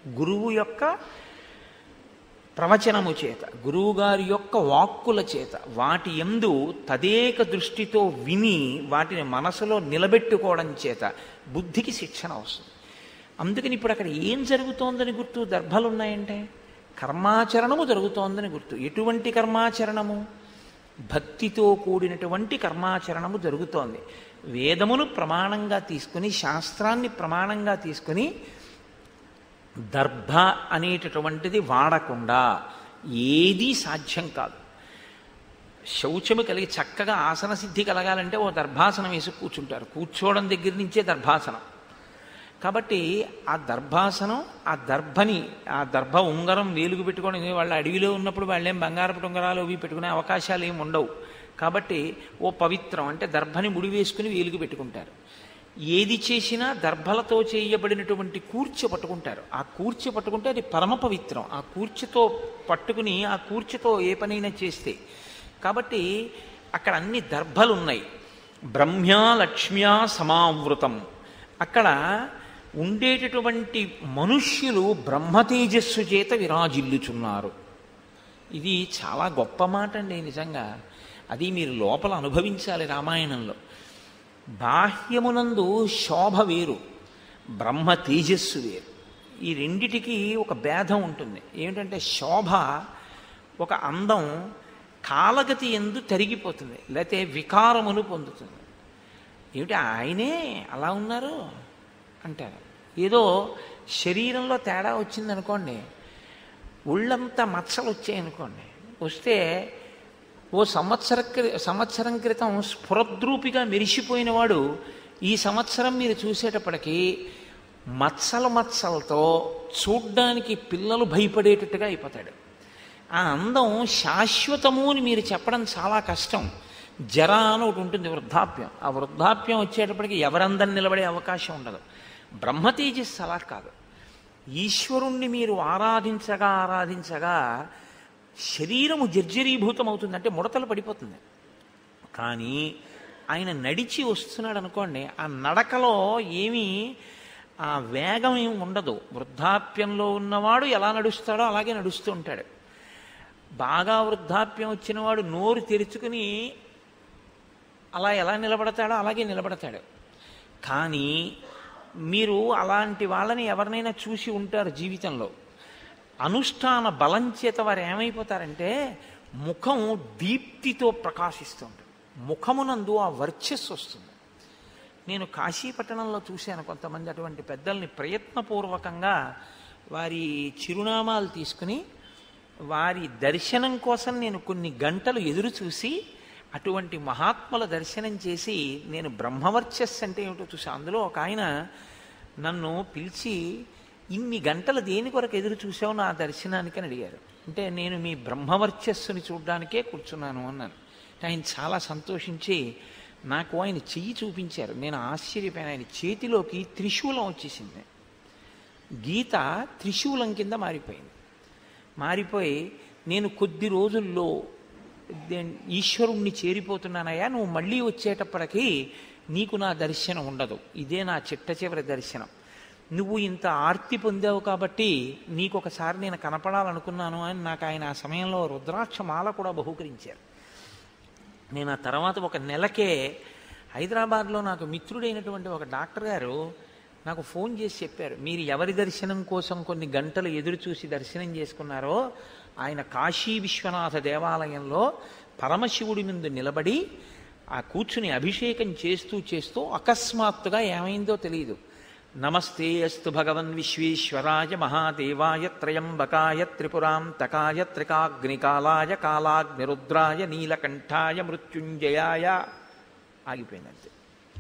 గురువు యొక్క ప్రవచనము చేత గురువుగారి యొక్క వాక్కుల చేత వాటి ఎందు తదేక దృష్టితో విని వాటిని మనసులో నిలబెట్టుకోవడం చేత బుద్ధికి శిక్షణ వస్తుంది అందుకని ఇప్పుడు అక్కడ ఏం జరుగుతోందని గుర్తు దర్భలు ఉన్నాయంటే కర్మాచరణము జరుగుతోందని గుర్తు ఎటువంటి కర్మాచరణము భక్తితో కూడినటువంటి కర్మాచరణము జరుగుతోంది వేదమును ప్రమాణంగా తీసుకుని శాస్త్రాన్ని ప్రమాణంగా తీసుకుని దర్భ అనేటటువంటిది వాడకుండా ఏదీ సాధ్యం కాదు శౌచము కలిగి చక్కగా ఆసన సిద్ధి కలగాలంటే ఓ దర్భాసనం వేసి కూర్చుంటారు కూర్చోవడం దగ్గర నుంచే దర్భాసనం కాబట్టి ఆ దర్భాసనం ఆ దర్భని ఆ దర్భ ఉంగరం వేలుగు పెట్టుకొని వాళ్ళ అడవిలో ఉన్నప్పుడు వాళ్ళేం బంగారపు ఉంగరాలు అవి పెట్టుకునే అవకాశాలు ఏమి ఉండవు కాబట్టి ఓ పవిత్రం అంటే దర్భని ముడి వేసుకుని వేలుగు పెట్టుకుంటారు ఏది చేసినా దర్భలతో చేయబడినటువంటి కూర్చె పట్టుకుంటారు ఆ కూర్చె పట్టుకుంటే అది పరమ పవిత్రం ఆ కూర్చెతో పట్టుకుని ఆ కూర్చెతో ఏ పనైనా చేస్తే కాబట్టి అక్కడ అన్ని దర్భలు ఉన్నాయి బ్రహ్మ్యా లక్ష్మ్యా సమావృతం అక్కడ ఉండేటటువంటి మనుష్యులు బ్రహ్మతేజస్సు చేత విరాజిల్లుచున్నారు ఇది చాలా గొప్ప మాట అండి నిజంగా అది మీరు లోపల అనుభవించాలి రామాయణంలో బాహ్యమునందు శోభ వేరు బ్రహ్మ తేజస్సు వేరు ఈ రెండిటికి ఒక భేదం ఉంటుంది ఏమిటంటే శోభ ఒక అందం కాలగతి ఎందు తరిగిపోతుంది లేకపోతే వికారమును పొందుతుంది ఏమిటి ఆయనే అలా ఉన్నారు అంటారు ఏదో శరీరంలో తేడా వచ్చిందనుకోండి ఒళ్ళంతా మచ్చలు వచ్చాయనుకోండి వస్తే ఓ సంవత్సర క్రి- సంవత్సరం క్రితం స్ఫురద్రూపిగా మెరిసిపోయిన వాడు ఈ సంవత్సరం మీరు చూసేటప్పటికీ మచ్చల మచ్చలతో చూడ్డానికి పిల్లలు భయపడేటట్టుగా అయిపోతాడు ఆ అందం శాశ్వతము అని మీరు చెప్పడం చాలా కష్టం జర అని ఒకటి ఉంటుంది వృద్ధాప్యం ఆ వృద్ధాప్యం వచ్చేటప్పటికి ఎవరందరిని నిలబడే అవకాశం ఉండదు బ్రహ్మ తేజస్సు అలా కాదు ఈశ్వరుణ్ణి మీరు ఆరాధించగా ఆరాధించగా శరీరము జర్జరీభూతం అవుతుంది అంటే ముడతలు పడిపోతుంది కానీ ఆయన నడిచి వస్తున్నాడు అనుకోండి ఆ నడకలో ఏమీ ఆ వేగం ఏమి ఉండదు వృద్ధాప్యంలో ఉన్నవాడు ఎలా నడుస్తాడో అలాగే నడుస్తూ ఉంటాడు బాగా వృద్ధాప్యం వచ్చినవాడు నోరు తెరుచుకుని అలా ఎలా నిలబడతాడో అలాగే నిలబడతాడు కానీ మీరు అలాంటి వాళ్ళని ఎవరినైనా చూసి ఉంటారు జీవితంలో అనుష్ఠాన బలం చేత వారు ఏమైపోతారంటే ముఖం దీప్తితో ప్రకాశిస్తుంది ముఖమునందు ఆ వర్చస్సు వస్తుంది నేను కాశీపట్టణంలో చూశాను కొంతమంది అటువంటి పెద్దల్ని ప్రయత్నపూర్వకంగా వారి చిరునామాలు తీసుకుని వారి దర్శనం కోసం నేను కొన్ని గంటలు ఎదురు చూసి అటువంటి మహాత్ముల దర్శనం చేసి నేను బ్రహ్మవర్చస్సు అంటే ఏమిటో చూసి అందులో ఒక ఆయన నన్ను పిలిచి ఇన్ని గంటలు దేని కొరకు ఎదురు చూసావు నా దర్శనానికి అని అడిగారు అంటే నేను మీ బ్రహ్మవర్చస్సుని చూడ్డానికే కూర్చున్నాను అన్నాను అంటే ఆయన చాలా సంతోషించి నాకు ఆయన చెయ్యి చూపించారు నేను ఆశ్చర్యపోయాను ఆయన చేతిలోకి త్రిశూలం వచ్చేసింది గీత త్రిశూలం కింద మారిపోయింది మారిపోయి నేను కొద్ది రోజుల్లో దే- ఈశ్వరుణ్ణి చేరిపోతున్నానయ్యా నువ్వు మళ్ళీ వచ్చేటప్పటికి నీకు నా దర్శనం ఉండదు ఇదే నా చిట్ట చివరి దర్శనం నువ్వు ఇంత ఆర్తి పొందావు కాబట్టి నీకు ఒకసారి నేను కనపడాలనుకున్నాను అని నాకు ఆయన ఆ సమయంలో రుద్రాక్ష మాల కూడా బహూకరించారు నేను ఆ తర్వాత ఒక నెలకే హైదరాబాద్లో నాకు మిత్రుడైనటువంటి ఒక డాక్టర్ గారు నాకు ఫోన్ చేసి చెప్పారు మీరు ఎవరి దర్శనం కోసం కొన్ని గంటలు ఎదురు చూసి దర్శనం చేసుకున్నారో ఆయన కాశీ విశ్వనాథ దేవాలయంలో పరమశివుడి ముందు నిలబడి ఆ కూర్చుని అభిషేకం చేస్తూ చేస్తూ అకస్మాత్తుగా ఏమైందో తెలియదు నమస్తే అస్తు భగవన్ విశ్వేశ్వరాయ మహాదేవాయ త్రయంబకాయ త్రిపురాంతకాయ త్రికాగ్నికాలాయ కాలాగ్నిరుద్రాయ నీలకంఠాయ మృత్యుంజయాయ ఆగిపోయిందంతే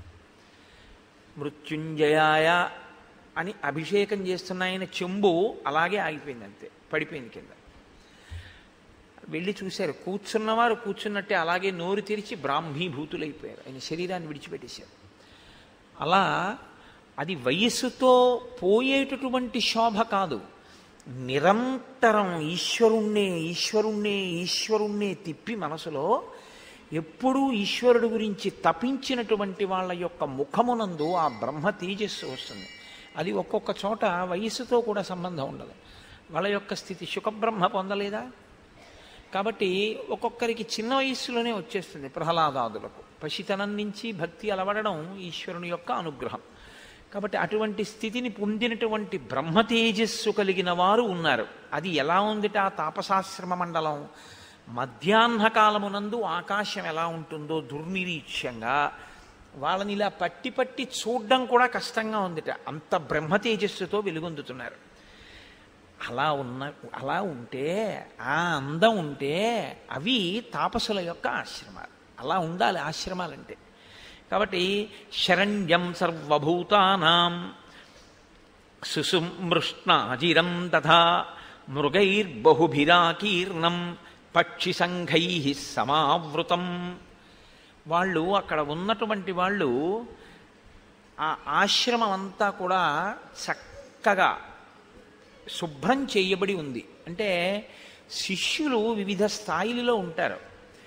మృత్యుంజయాయ అని అభిషేకం చేస్తున్న ఆయన చెంబు అలాగే ఆగిపోయిందంతే పడిపోయింది కింద వెళ్ళి చూశారు కూర్చున్నవారు కూర్చున్నట్టే అలాగే నోరు తెరిచి బ్రాహ్మీభూతులైపోయారు ఆయన శరీరాన్ని విడిచిపెట్టేశారు అలా అది వయస్సుతో పోయేటటువంటి శోభ కాదు నిరంతరం ఈశ్వరుణ్ణే ఈశ్వరుణ్ణే ఈశ్వరుణ్ణే తిప్పి మనసులో ఎప్పుడూ ఈశ్వరుడు గురించి తపించినటువంటి వాళ్ళ యొక్క ముఖమునందు ఆ బ్రహ్మ తేజస్సు వస్తుంది అది ఒక్కొక్క చోట వయస్సుతో కూడా సంబంధం ఉండదు వాళ్ళ యొక్క స్థితి సుఖబ్రహ్మ పొందలేదా కాబట్టి ఒక్కొక్కరికి చిన్న వయస్సులోనే వచ్చేస్తుంది ప్రహ్లాదాదులకు పసితనం నుంచి భక్తి అలవడడం ఈశ్వరుని యొక్క అనుగ్రహం కాబట్టి అటువంటి స్థితిని పొందినటువంటి బ్రహ్మ తేజస్సు కలిగిన వారు ఉన్నారు అది ఎలా ఉందిట ఆ తాపసాశ్రమ మండలం మధ్యాహ్న కాలమునందు ఆకాశం ఎలా ఉంటుందో దుర్నిరీక్ష్యంగా వాళ్ళని ఇలా పట్టి పట్టి చూడడం కూడా కష్టంగా ఉందిట అంత బ్రహ్మ తేజస్సుతో వెలుగొందుతున్నారు అలా ఉన్న అలా ఉంటే ఆ అందం ఉంటే అవి తాపసుల యొక్క ఆశ్రమాలు అలా ఉండాలి ఆశ్రమాలంటే కాబట్టి శరణ్యం సర్వభూతానాం సుసుమృష్ణాజిరం తథా మృగైర్బహుభిరాకీర్ణం పక్షి సంఘై సమావృతం వాళ్ళు అక్కడ ఉన్నటువంటి వాళ్ళు ఆ ఆశ్రమం అంతా కూడా చక్కగా శుభ్రం చేయబడి ఉంది అంటే శిష్యులు వివిధ స్థాయిలలో ఉంటారు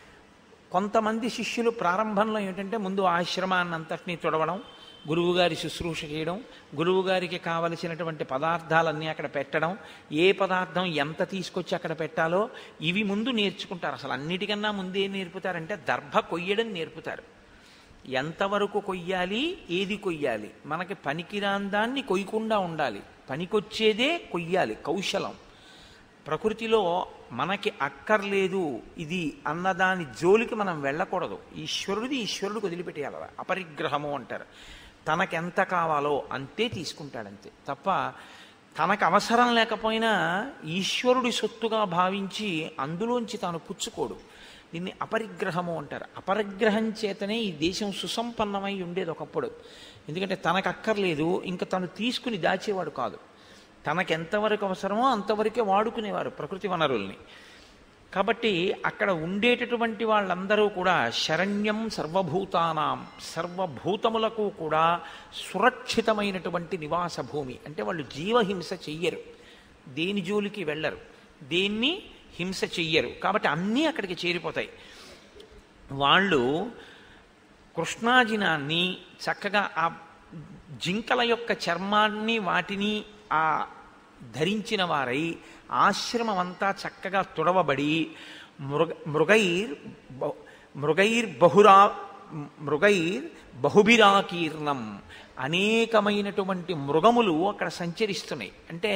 కొంతమంది శిష్యులు ప్రారంభంలో ఏంటంటే ముందు ఆశ్రమాన్ని అంతటినీ తొడవడం గురువుగారి శుశ్రూష చేయడం గురువుగారికి కావలసినటువంటి పదార్థాలన్నీ అక్కడ పెట్టడం ఏ పదార్థం ఎంత తీసుకొచ్చి అక్కడ పెట్టాలో ఇవి ముందు నేర్చుకుంటారు అసలు అన్నిటికన్నా ముందే నేర్పుతారంటే దర్భ కొయ్యడం నేర్పుతారు ఎంతవరకు కొయ్యాలి ఏది కొయ్యాలి మనకి పనికిరాని దాన్ని కొయ్యకుండా ఉండాలి పనికొచ్చేదే కొయ్యాలి కౌశలం ప్రకృతిలో మనకి అక్కర్లేదు ఇది అన్నదాని జోలికి మనం వెళ్ళకూడదు ఈశ్వరుడిది ఈశ్వరుడికి వదిలిపెట్టేయాలి అపరిగ్రహము అంటారు తనకెంత కావాలో అంతే తీసుకుంటాడంతే తప్ప తనకు అవసరం లేకపోయినా ఈశ్వరుడి సొత్తుగా భావించి అందులోంచి తాను పుచ్చుకోడు దీన్ని అపరిగ్రహము అంటారు అపరిగ్రహం చేతనే ఈ దేశం సుసంపన్నమై ఉండేది ఒకప్పుడు ఎందుకంటే తనకు అక్కర్లేదు ఇంకా తను తీసుకుని దాచేవాడు కాదు తనకు ఎంతవరకు అవసరమో అంతవరకే వాడుకునేవారు ప్రకృతి వనరుల్ని కాబట్టి అక్కడ ఉండేటటువంటి వాళ్ళందరూ కూడా శరణ్యం సర్వభూతానాం సర్వభూతములకు కూడా సురక్షితమైనటువంటి నివాస భూమి అంటే వాళ్ళు జీవహింస చెయ్యరు దేని జోలికి వెళ్ళరు దేన్ని హింస చెయ్యరు కాబట్టి అన్నీ అక్కడికి చేరిపోతాయి వాళ్ళు కృష్ణాజినాన్ని చక్కగా ఆ జింకల యొక్క చర్మాన్ని వాటిని ఆ ధరించిన వారై ఆశ్రమం అంతా చక్కగా తుడవబడి మృగ మృగైర్ బ- మృగైర్ బహురా మృగైర్ బహుభిరాకీర్ణం అనేకమైనటువంటి మృగములు అక్కడ సంచరిస్తున్నాయి అంటే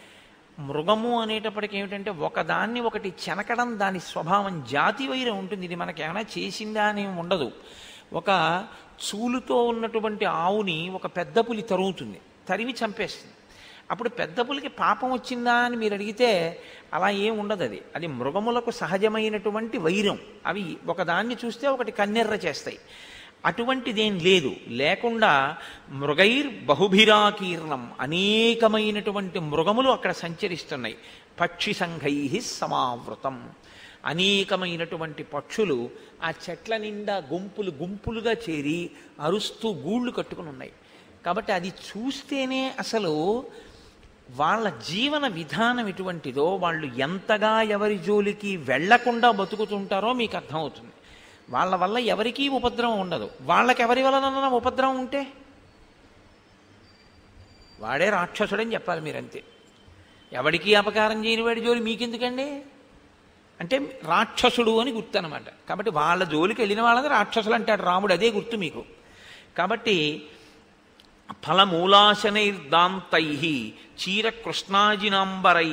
మృగము అనేటప్పటికి ఏమిటంటే ఒకదాన్ని ఒకటి చెనకడం దాని స్వభావం జాతి వైరం ఉంటుంది ఇది మనకేమైనా చేసిందా అని ఉండదు ఒక చూలుతో ఉన్నటువంటి ఆవుని ఒక పెద్ద పులి తరుగుతుంది తరిమి చంపేస్తుంది అప్పుడు పెద్ద పులికి పాపం వచ్చిందా అని మీరు అడిగితే అలా ఏం ఉండదు అది అది మృగములకు సహజమైనటువంటి వైరం అవి ఒకదాన్ని చూస్తే ఒకటి కన్నెర్ర చేస్తాయి అటువంటిదేం లేదు లేకుండా మృగైర్ బహుభిరాకీర్ణం అనేకమైనటువంటి మృగములు అక్కడ సంచరిస్తున్నాయి పక్షి సంఘై సమావృతం అనేకమైనటువంటి పక్షులు ఆ చెట్ల నిండా గుంపులు గుంపులుగా చేరి అరుస్తూ గూళ్ళు కట్టుకుని ఉన్నాయి కాబట్టి అది చూస్తేనే అసలు వాళ్ళ జీవన విధానం ఎటువంటిదో వాళ్ళు ఎంతగా ఎవరి జోలికి వెళ్లకుండా బతుకుతుంటారో మీకు అర్థమవుతుంది వాళ్ళ వల్ల ఎవరికీ ఉపద్రవం ఉండదు వాళ్ళకి ఎవరి వలన ఉపద్రవం ఉంటే వాడే రాక్షసుడని చెప్పాలి మీరంతే ఎవడికి అపకారం చేయని వాడి జోలి మీకెందుకండి అంటే రాక్షసుడు అని గుర్తు అనమాట కాబట్టి వాళ్ళ జోలికి వెళ్ళిన వాళ్ళని రాక్షసులు అంటాడు రాముడు అదే గుర్తు మీకు కాబట్టి ఫలమూలాశనైర్దాంతై చీరకృష్ణాజినాంబరై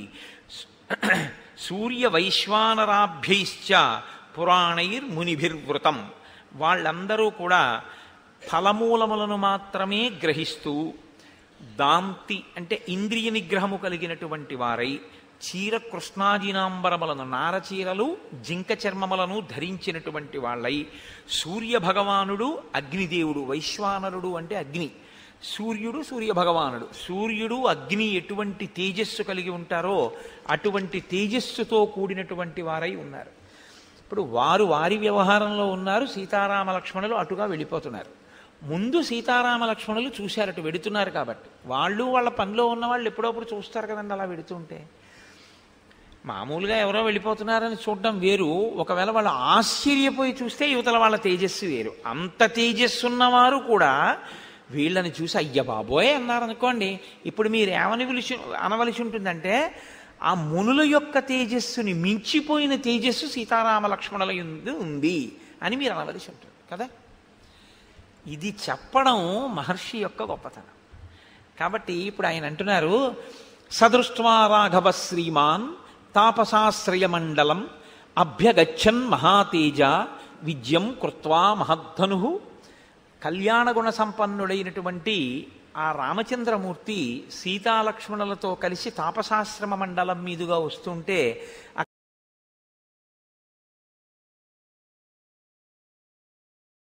సూర్యవైశ్వానరాభ్యైశ్చ పురాణైర్మునిభిర్వృతం వాళ్ళందరూ కూడా ఫలమూలములను మాత్రమే గ్రహిస్తూ దాంతి అంటే ఇంద్రియ నిగ్రహము కలిగినటువంటి వారై చీర కృష్ణాజినాంబరములను నారచీరలు జింక చర్మములను ధరించినటువంటి వాళ్ళై సూర్య భగవానుడు అగ్నిదేవుడు వైశ్వానరుడు అంటే అగ్ని సూర్యుడు సూర్య భగవానుడు సూర్యుడు అగ్ని ఎటువంటి తేజస్సు కలిగి ఉంటారో అటువంటి తేజస్సుతో కూడినటువంటి వారై ఉన్నారు ఇప్పుడు వారు వారి వ్యవహారంలో ఉన్నారు సీతారామ లక్ష్మణులు అటుగా వెళ్ళిపోతున్నారు ముందు సీతారామ లక్ష్మణులు చూశారు అటు వెడుతున్నారు కాబట్టి వాళ్ళు వాళ్ళ పనిలో ఉన్న వాళ్ళు ఎప్పుడప్పుడు చూస్తారు కదండి అలా వెడుతుంటే మామూలుగా ఎవరో వెళ్ళిపోతున్నారని చూడడం వేరు ఒకవేళ వాళ్ళు ఆశ్చర్యపోయి చూస్తే యువతల వాళ్ళ తేజస్సు వేరు అంత తేజస్సు ఉన్నవారు కూడా వీళ్ళని చూసి అయ్య బాబోయ్ అన్నారనుకోండి ఇప్పుడు మీరు ఏమని పిలిచి అనవలసి ఉంటుందంటే ఆ మునుల యొక్క తేజస్సుని మించిపోయిన తేజస్సు సీతారామ లక్ష్మణుల యందు ఉంది అని మీరు అనవలసి ఉంటుంది కదా ఇది చెప్పడం మహర్షి యొక్క గొప్పతనం కాబట్టి ఇప్పుడు ఆయన అంటున్నారు సదృష్ట్వా రాఘవ శ్రీమాన్ తాపసాశ్రయ మండలం అభ్యగచ్చన్ మహాతేజ విద్యం కృత్వా మహద్ధను కళ్యాణగుణ సంపన్నుడైనటువంటి ఆ రామచంద్రమూర్తి సీతాలక్ష్మణులతో కలిసి తాపసాశ్రమ మండలం మీదుగా వస్తుంటే